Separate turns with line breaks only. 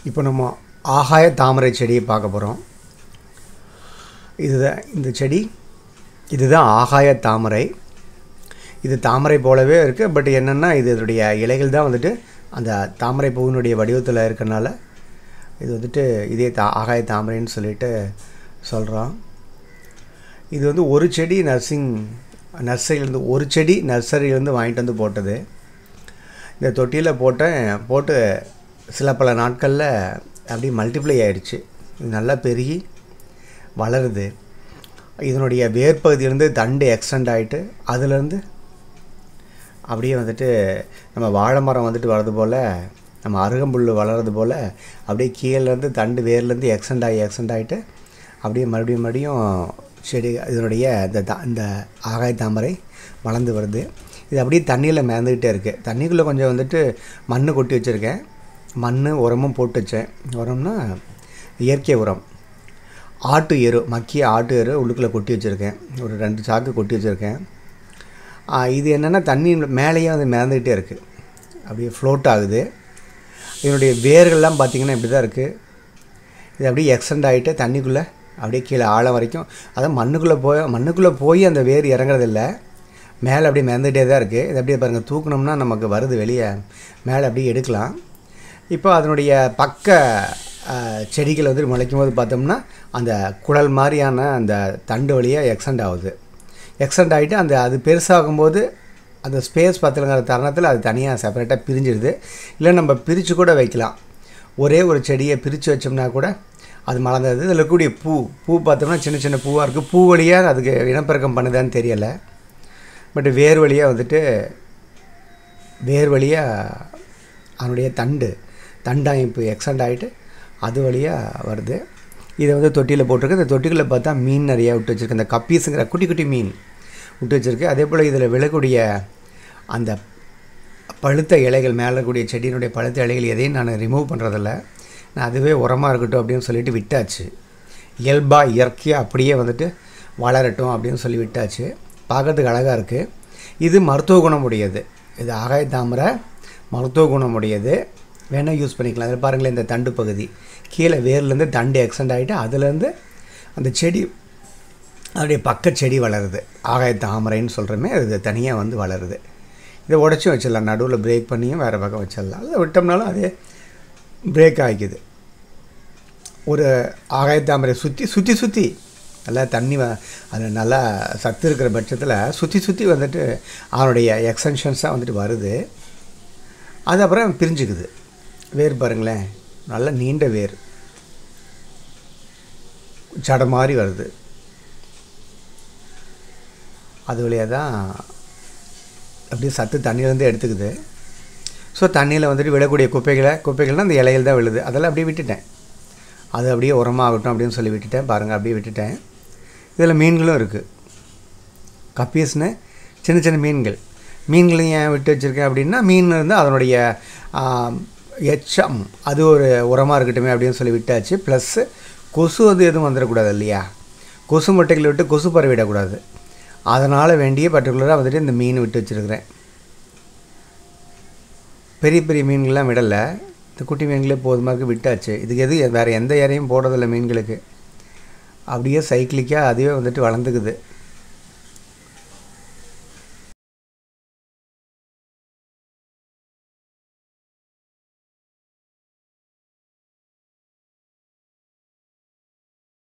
இப்போ நம்ம ஆகாய தாமரை செடியை பார்க்க போகிறோம் இதுதான் இந்த செடி இதுதான் ஆகாய தாமரை இது தாமரை போலவே இருக்குது பட் என்னென்னா இது இதனுடைய இலைகள் தான் வந்துட்டு அந்த தாமரை பூவினுடைய வடிவத்தில் இருக்கறனால இது வந்துட்டு இதே தா ஆகாய தாமரைன்னு சொல்லிட்டு சொல்கிறோம் இது வந்து ஒரு செடி நர்சிங் நர்சரியிலேருந்து ஒரு செடி நர்சரியிலேருந்து வாங்கிட்டு வந்து போட்டது இந்த தொட்டியில் போட்டேன் போட்டு சில பல நாட்களில் அப்படியே மல்டிப்ளை ஆயிடுச்சு இது நல்லா பெருகி வளருது இதனுடைய வேர்ப்பகுதியிலேருந்து தண்டு எக்ஸ்டெண்ட் ஆகிட்டு அதுலேருந்து அப்படியே வந்துட்டு நம்ம வாழை மரம் வந்துட்டு வர்றது போல் நம்ம அருகம்புல் வளர்றது போல் அப்படியே கீழேருந்து தண்டு வேர்லேருந்து எக்ஸ்டெண்ட் ஆகி எக்ஸ்டெண்ட் ஆகிட்டு அப்படியே மறுபடியும் மறுபடியும் செடி இதனுடைய இந்த த இந்த ஆகாய தாமரை வளர்ந்து வருது இது அப்படியே தண்ணியில் மிதந்துக்கிட்டே இருக்குது தண்ணிக்குள்ளே கொஞ்சம் வந்துட்டு மண் கொட்டி வச்சுருக்கேன் மண் உரமும் போட்டு வச்சேன் உரம்னா இயற்கை உரம் ஆட்டு எரு மக்கிய ஆட்டு எரு உள்ளுக்குள்ளே கொட்டி வச்சுருக்கேன் ஒரு ரெண்டு சாக்கு கொட்டி வச்சுருக்கேன் இது என்னென்னா தண்ணி மேலேயே வந்து மிதந்துக்கிட்டே இருக்குது அப்படியே ஃப்ளோட் ஆகுது இதனுடைய வேர்கள்லாம் பார்த்திங்கன்னா இப்படி தான் இருக்குது இது அப்படியே எக்ஸ்டெண்ட் ஆகிட்டு தண்ணிக்குள்ளே அப்படியே கீழே ஆழம் வரைக்கும் அதான் மண்ணுக்குள்ளே போய் மண்ணுக்குள்ளே போய் அந்த வேர் இறங்குறதில்ல மேலே அப்படியே மிதந்துகிட்டே தான் இருக்குது இது அப்படியே பாருங்கள் தூக்கணும்னா நமக்கு வருது வெளியே மேலே அப்படியே எடுக்கலாம் இப்போ அதனுடைய பக்க செடிகள் வந்து முளைக்கும் போது பார்த்தோம்னா அந்த குழல் மாதிரியான அந்த தண்டு வழியாக எக்ஸ்டெண்ட் ஆகுது எக்ஸ்டெண்ட் ஆகிட்டு அந்த அது பெருசாகும்போது அந்த ஸ்பேஸ் பத்தலைங்கிற தருணத்தில் அது தனியாக செப்பரேட்டாக பிரிஞ்சிடுது இல்லை நம்ம பிரித்து கூட வைக்கலாம் ஒரே ஒரு செடியை பிரித்து வச்சோம்னா கூட அது மலர்ந்தது இதில் இருக்கக்கூடிய பூ பூ பார்த்தோம்னா சின்ன சின்ன பூவாக இருக்குது பூ வழியாக அதுக்கு இனப்பெருக்கம் பண்ணுதான்னு தெரியலை பட் வேர் வழியாக வந்துட்டு வேர் வழியாக அதனுடைய தண்டு தண்டாயிப்பு எக்ஸ்டெண்ட் ஆகிட்டு அது வழியாக வருது இதை வந்து தொட்டியில் போட்டிருக்கு இந்த தொட்டிகளில் பார்த்தா மீன் நிறையா விட்டு வச்சுருக்கு இந்த கப்பீஸுங்கிற குட்டி குட்டி மீன் விட்டு வச்சுருக்கு அதே போல் இதில் விழக்கூடிய அந்த பழுத்த இலைகள் மேலே இருக்கக்கூடிய செடியினுடைய பழுத்த இலைகள் எதையும் நான் ரிமூவ் பண்ணுறதில்ல நான் அதுவே உரமாக இருக்கட்டும் அப்படின்னு சொல்லிட்டு விட்டாச்சு இயல்பாக இயற்கையாக அப்படியே வந்துட்டு வளரட்டும் அப்படின்னு சொல்லி விட்டாச்சு பார்க்கறதுக்கு அழகாக இருக்குது இது மருத்துவ குணம் உடையது இது ஆகாய தாமரை மருத்துவ குணம் உடையது வேணால் யூஸ் பண்ணிக்கலாம் அதில் பாருங்களேன் இந்த தண்டு பகுதி கீழே வேர்லேருந்து தண்டு எக்ஸ்டெண்ட் ஆகிட்டு அதுலேருந்து அந்த செடி அதனுடைய பக்க செடி வளருது ஆகாய தாமரைன்னு சொல்கிறோமே அது தனியாக வந்து வளருது இதை உடச்சும் வச்சிடலாம் நடுவில் பிரேக் பண்ணியும் வேறு பக்கம் வச்சிடலாம் அதை விட்டோம்னாலும் அதே பிரேக் ஆகிக்குது ஒரு ஆகாய தாமரை சுற்றி சுற்றி சுற்றி நல்லா தண்ணி அதில் நல்லா சத்து இருக்கிற பட்சத்தில் சுற்றி சுற்றி வந்துட்டு அவனுடைய எக்ஸ்டென்ஷன்ஸாக வந்துட்டு வருது அது அப்புறம் பிரிஞ்சுக்குது வேர் பாருங்களேன் நல்ல நீண்ட வேர் ஜடை மாதிரி வருது அது வழியாக தான் அப்படியே சத்து தண்ணியிலேருந்து எடுத்துக்குது ஸோ தண்ணியில் வந்துட்டு விழக்கூடிய குப்பைகளை குப்பைகள்னால் அந்த இலைகள் தான் விழுது அதெல்லாம் அப்படியே விட்டுட்டேன் அது அப்படியே உரமாகட்டும் அப்படின்னு சொல்லி விட்டுட்டேன் பாருங்கள் அப்படியே விட்டுட்டேன் இதில் மீன்களும் இருக்குது கப்பீஸ்னு சின்ன சின்ன மீன்கள் மீன்களையும் ஏன் விட்டு வச்சுருக்கேன் அப்படின்னா மீன் இருந்தால் அதனுடைய எச்சம் அது ஒரு உரமாக இருக்கட்டுமே அப்படின்னு சொல்லி விட்டாச்சு ப்ளஸ்ஸு கொசு வந்து எதுவும் வந்துடக்கூடாது இல்லையா கொசு முட்டைகளை விட்டு கொசு பரவிடக்கூடாது அதனால் வேண்டிய பர்டிகுலராக வந்துட்டு இந்த மீன் விட்டு வச்சுருக்கிறேன் பெரிய பெரிய மீன்கள்லாம் விடலை இந்த குட்டி மீன்களே போதுமாக விட்டாச்சு இதுக்கு எது வேறு எந்த இறையும் போடுறதில்ல மீன்களுக்கு அப்படியே சைக்கிளிக்காக அதுவே வந்துட்டு வளர்ந்துக்குது